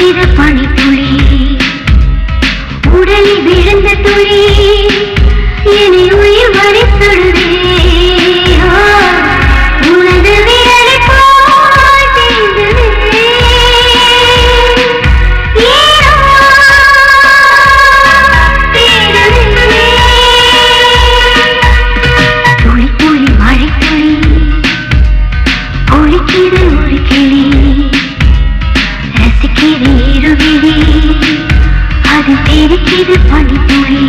துளிக்கிற பனித்துளி உடலில் விழுந்த துளி என்னை உயிர் வரை தொடுதே ஆ, உனது விரலை போல் தீண்டுதே. ஏனோ தேடுதே. துளி துளி மழை துளி ஒழிக்கிறது ஒரு கிளி ரசிக்கிறது இருவிழி அது தெரிக்கிறது பனித்துளி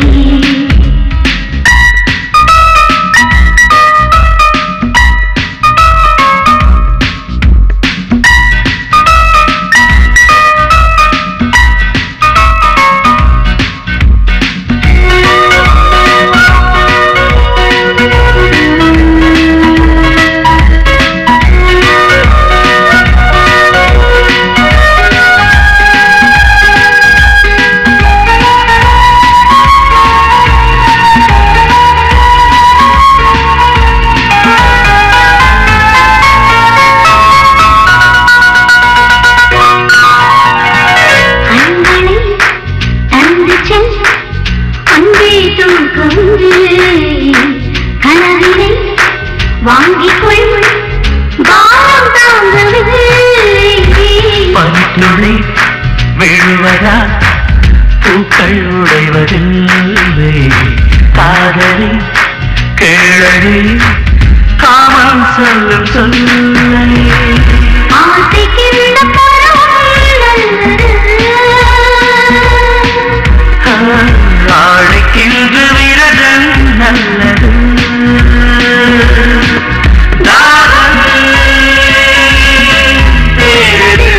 கண்களை தந்து செல்ல அன்பே தூக்கொன்று கனவினை வாங்கிக் கொள் பாரம் தாங்கவில்லை பனித்துளி விழுவதா பூக்கள் உடைவதில்லை காதலி கேளடி காமம் சொல்லும் சொல்லை ஆசைக்கிருந்த பரவல் நல்லது நாளைக்கின்று விரதம் நல்லது தாகம் தேடுது.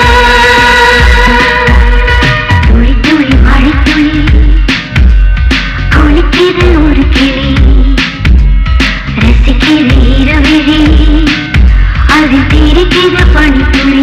துளி துளி மழை துளி குளிக்கிறது ஒரு கிளி ரசிக்கிறது இரவிழி அது திரிக்கிறது பனித்துளி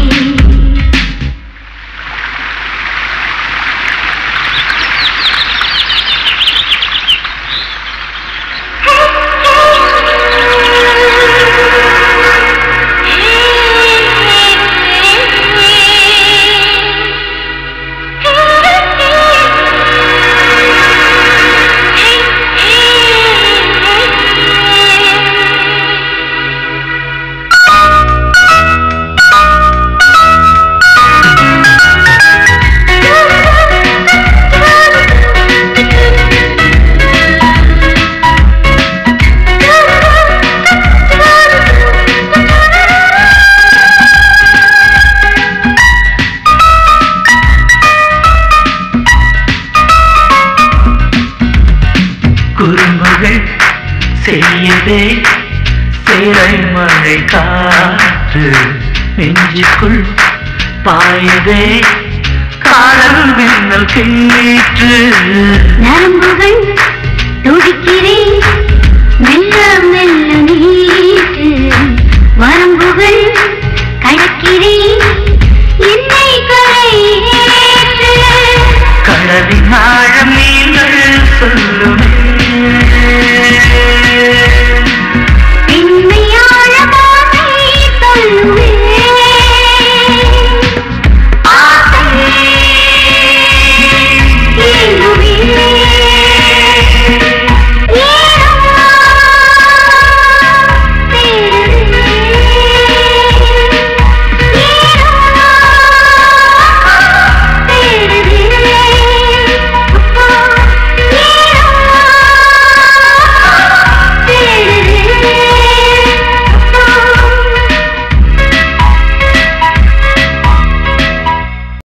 குறும்புகள் செய்யதே சேலை மழை காற்று நெஞ்சுக்குள் பாயதே காதல் மின்னல் கீற்று நரம்புகள் துடிக்கிறேன் மெல்ல மெல்ல நீட்டு வரம்புகள் கடக்கிறேன்